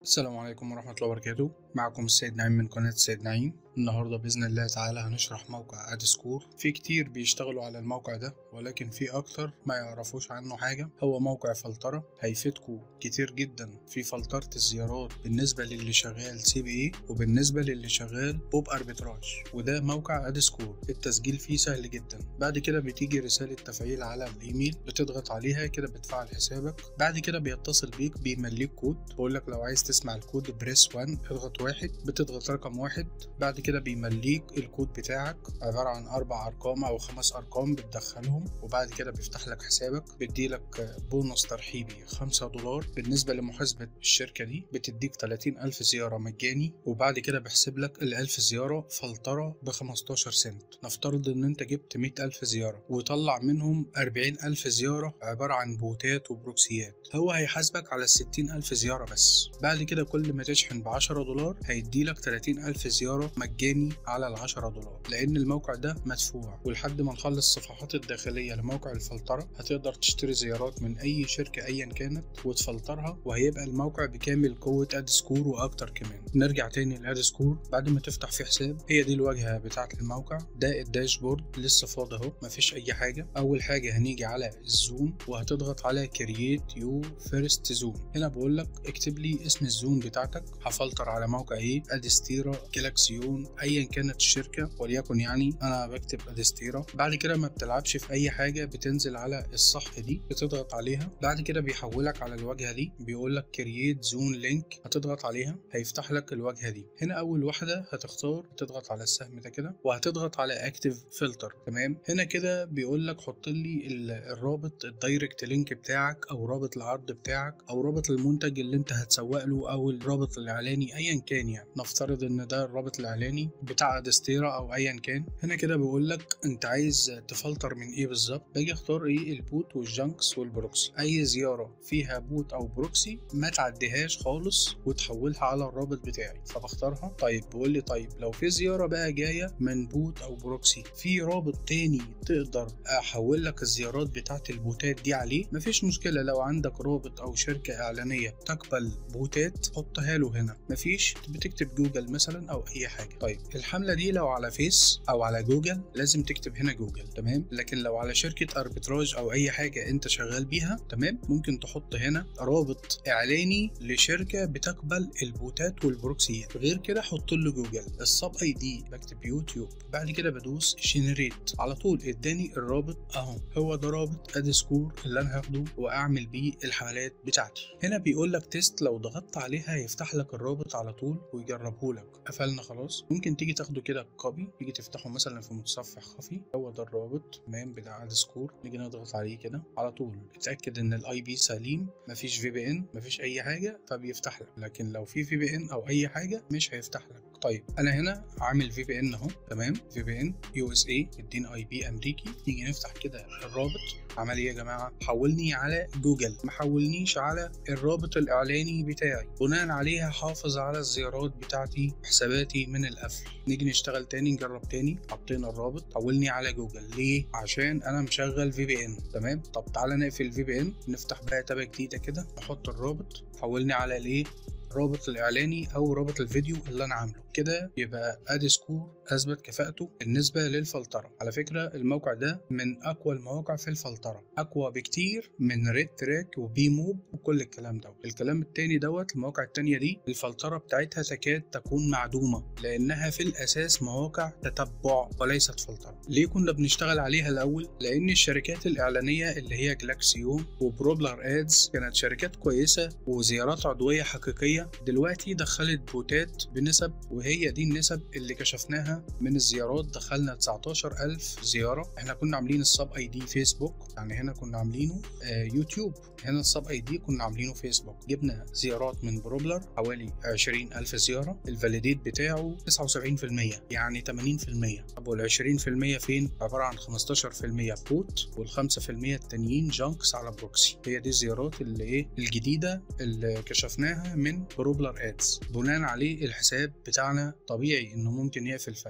السلام عليكم ورحمة الله وبركاته معكم السيد نعيم من قناة السيد نعيم النهاردة بإذن الله تعالى هنشرح موقع اد سكور في كتير بيشتغلوا على الموقع ده ولكن في أكتر ما يعرفوش عنه حاجة هو موقع فلترة هيفيدكوا كتير جدا في فلترة الزيارات بالنسبة للي شغال سي بي اي وبالنسبة للي شغال بوب اربيتراج وده موقع اد سكور التسجيل فيه سهل جدا بعد كده بتيجي رسالة تفعيل على الإيميل بتضغط عليها كده بتفعل حسابك بعد كده بيتصل بيك بيمليك كود بيقول لك لو عايز تسمع الكود بريس 1 اضغط واحد بتضغط رقم واحد بعد كده بيمليك الكود بتاعك عبارة عن أربع أرقام أو خمس أرقام بتدخلهم وبعد كده بيفتح لك حسابك بيديلك بونص ترحيبي خمسة دولار بالنسبة لمحاسبة الشركة دي بتديك تلاتين ألف زيارة مجاني وبعد كده بيحسب لك الألف زيارة فلترة بخمستاشر سنت نفترض إن أنت جبت مية ألف زيارة وطلع منهم أربعين ألف زيارة عبارة عن بوتات وبروكسيات هو هيحاسبك على الستين ألف زيارة بس بعد كده كل ما تشحن بعشرة دولار هيديلك تلاتين ألف زيارة مجاني على العشرة دولار لأن الموقع ده مدفوع ولحد ما نخلص الصفحات الداخلية لموقع الفلترة هتقدر تشتري زيارات من أي شركة أيا كانت وتفلترها وهيبقى الموقع بكامل قوة اد سكور وأكتر كمان نرجع تاني لاد سكور بعد ما تفتح في حساب هي دي الواجهة بتاعة الموقع ده الداشبورد لسه فاضي اهو مفيش أي حاجة أول حاجة هنيجي على الزوم وهتضغط على كرييت يو فيرست زون هنا بقول لك اكتب لي اسم الزون بتاعتك هفلتر على موقع ايه ادستيرا جلاكسيون ايا كانت الشركه وليكن يعني انا بكتب ادستيرا بعد كده ما بتلعبش في اي حاجه بتنزل على الصح دي بتضغط عليها بعد كده بيحولك على الواجهه دي بيقول لك كرييت زون لينك هتضغط عليها هيفتح لك الواجهه دي هنا اول واحده هتختار تضغط على السهم ده كده وهتضغط على اكتف فلتر تمام هنا كده بيقول لك حط لي الرابط الدايركت لينك بتاعك او رابط العرض بتاعك او رابط المنتج اللي انت هتسوق له او الرابط الاعلاني ايا كان يعني نفترض ان ده الرابط الاعلاني بتاع دستيرا او ايا كان هنا كده بيقول لك انت عايز تفلتر من ايه بالظبط باجي اختار ايه البوت والجانكس والبروكسي اي زياره فيها بوت او بروكسي ما تعديهاش خالص وتحولها على الرابط بتاعي فبختارها طيب بيقول لي طيب لو في زياره بقى جايه من بوت او بروكسي في رابط تاني تقدر احول لك الزيارات بتاعت البوتات دي عليه مفيش مشكله لو عندك رابط او شركه اعلانيه تقبل بوتات حطها له هنا مفيش بتكتب جوجل مثلا او اي حاجه طيب الحمله دي لو على فيس او على جوجل لازم تكتب هنا جوجل تمام لكن لو على شركه اربيتراج او اي حاجه انت شغال بيها تمام ممكن تحط هنا رابط اعلاني لشركه بتقبل البوتات والبروكسيات غير كده حط له جوجل السب اي دي بكتب يوتيوب بعد كده بدوس جنريت على طول اداني الرابط اهو هو ده رابط اد سكور اللي انا هاخده واعمل بيه الحملات بتاعتي هنا بيقول لك تيست لو ضغطت عليها هيفتح لك الرابط على طول ويجربه لك قفلنا خلاص ممكن تيجي تاخده كده كوبي تيجي تفتحه مثلا في متصفح خفي هو ده الرابط تمام بتاع اد سكور نيجي نضغط عليه كده على طول اتاكد ان الاي بي سليم مفيش في بي ان مفيش اي حاجه فبيفتح لك لكن لو في في بي ان او اي حاجه مش هيفتح لك طيب انا هنا عامل في بي ان اهو تمام في بي ان يو اس اي ادينا اي بي امريكي نيجي نفتح كده الرابط عمل ايه يا جماعه حولني على جوجل ما حولنيش على الرابط الاعلاني بتاعي بناء عليه هحافظ على الزيارات بتاعتي حساباتي من القفل نيجي نشتغل تاني نجرب تاني حطينا الرابط حولني على جوجل ليه عشان انا مشغل في بي ان تمام طب تعالى نقفل في بي ان نفتح بقى تابه جديده كده نحط الرابط حولني على الايه الرابط الاعلاني او رابط الفيديو اللي انا عامله كده يبقى ادي سكور اثبت كفاءته بالنسبه للفلتره على فكره الموقع ده من اقوى المواقع في الفلتره اقوى بكتير من ريد تراك وبي موب وكل الكلام ده الكلام التاني دوت المواقع التانية دي الفلتره بتاعتها تكاد تكون معدومه لانها في الاساس مواقع تتبع وليست فلتره ليه كنا بنشتغل عليها الاول لان الشركات الاعلانيه اللي هي جلاكسيون وبروبلر ادز كانت شركات كويسه وزيارات عضويه حقيقيه دلوقتي دخلت بوتات بنسب وهي دي النسب اللي كشفناها من الزيارات دخلنا 19000 زيارة احنا كنا عاملين السب اي دي فيسبوك يعني هنا كنا عاملينه آه يوتيوب هنا السب اي دي كنا عاملينه فيسبوك جبنا زيارات من بروبلر حوالي 20000 زيارة الفاليديت بتاعه 79% يعني 80% طب وال 20% فين عبارة عن 15% بوت وال 5% التانيين جانكس على بروكسي هي دي الزيارات اللي ايه الجديدة اللي كشفناها من بروبلر ادز بناء عليه الحساب بتاعنا طبيعي انه ممكن يقفل في اي وقت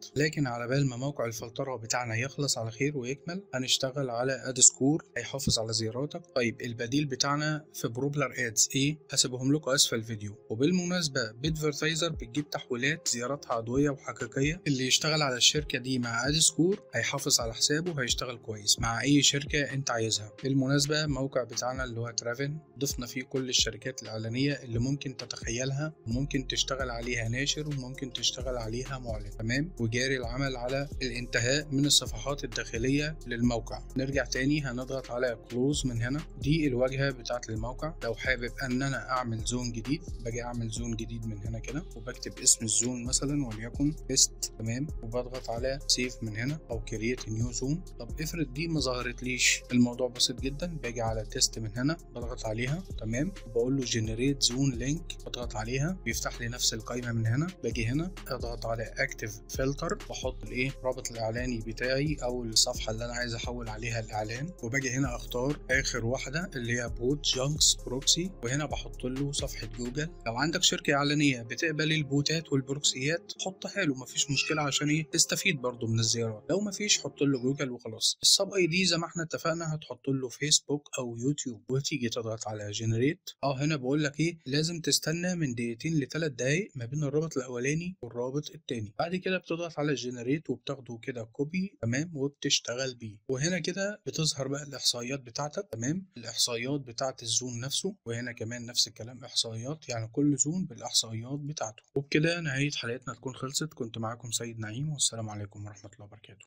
لكن على بال ما موقع الفلترة بتاعنا يخلص على خير ويكمل هنشتغل على اد سكور هيحافظ على زياراتك طيب البديل بتاعنا في بروبلر ادز ايه هسيبهم لكم اسفل الفيديو وبالمناسبة بيدفرتايزر بتجيب تحويلات زياراتها عضوية وحقيقية اللي يشتغل على الشركة دي مع اد سكور هيحافظ على حسابه هيشتغل كويس مع اي شركة انت عايزها بالمناسبة الموقع بتاعنا اللي هو ترافن ضفنا فيه كل الشركات الإعلانية اللي ممكن تتخيلها وممكن تشتغل عليها ناشر وممكن تشتغل عليها معلن تمام وجاري العمل على الانتهاء من الصفحات الداخلية للموقع نرجع تاني هنضغط على كلوز من هنا دي الواجهة بتاعت الموقع لو حابب ان انا اعمل زون جديد باجي اعمل زون جديد من هنا كده وبكتب اسم الزون مثلا وليكن تيست تمام وبضغط على سيف من هنا او كرييت نيو زون طب افرض دي ما ظهرتليش الموضوع بسيط جدا باجي على تيست من هنا بضغط عليها تمام وبقول له جنريت زون لينك بضغط عليها بيفتح لي نفس القائمه من هنا باجي هنا اضغط على اكتف فلتر واحط الايه رابط الاعلاني بتاعي او الصفحه اللي انا عايز احول عليها الاعلان وباجي هنا اختار اخر واحده اللي هي بوت جانكس بروكسي وهنا بحط له صفحه جوجل لو عندك شركه اعلانيه بتقبل البوتات والبروكسيات حطها له مفيش مشكله عشان ايه تستفيد برضه من الزيارات لو مفيش حط له جوجل وخلاص السب اي دي زي ما احنا اتفقنا هتحط له فيسبوك او يوتيوب وتيجي تضغط على جنريت اه هنا بقول لك ايه لازم تستنى من دقيقتين لثلاث دقايق ما بين الرابط الاولاني والرابط التاني بعد كده بتضغط على جنريت وبتاخده كده كوبي تمام وبتشتغل بيه وهنا كده بتظهر بقى الاحصائيات بتاعتك تمام الاحصائيات بتاعت الزون نفسه وهنا كمان نفس الكلام احصائيات يعني كل زون بالاحصائيات بتاعته وبكده نهايه حلقتنا تكون خلصت كنت معاكم سيد نعيم والسلام عليكم ورحمه الله وبركاته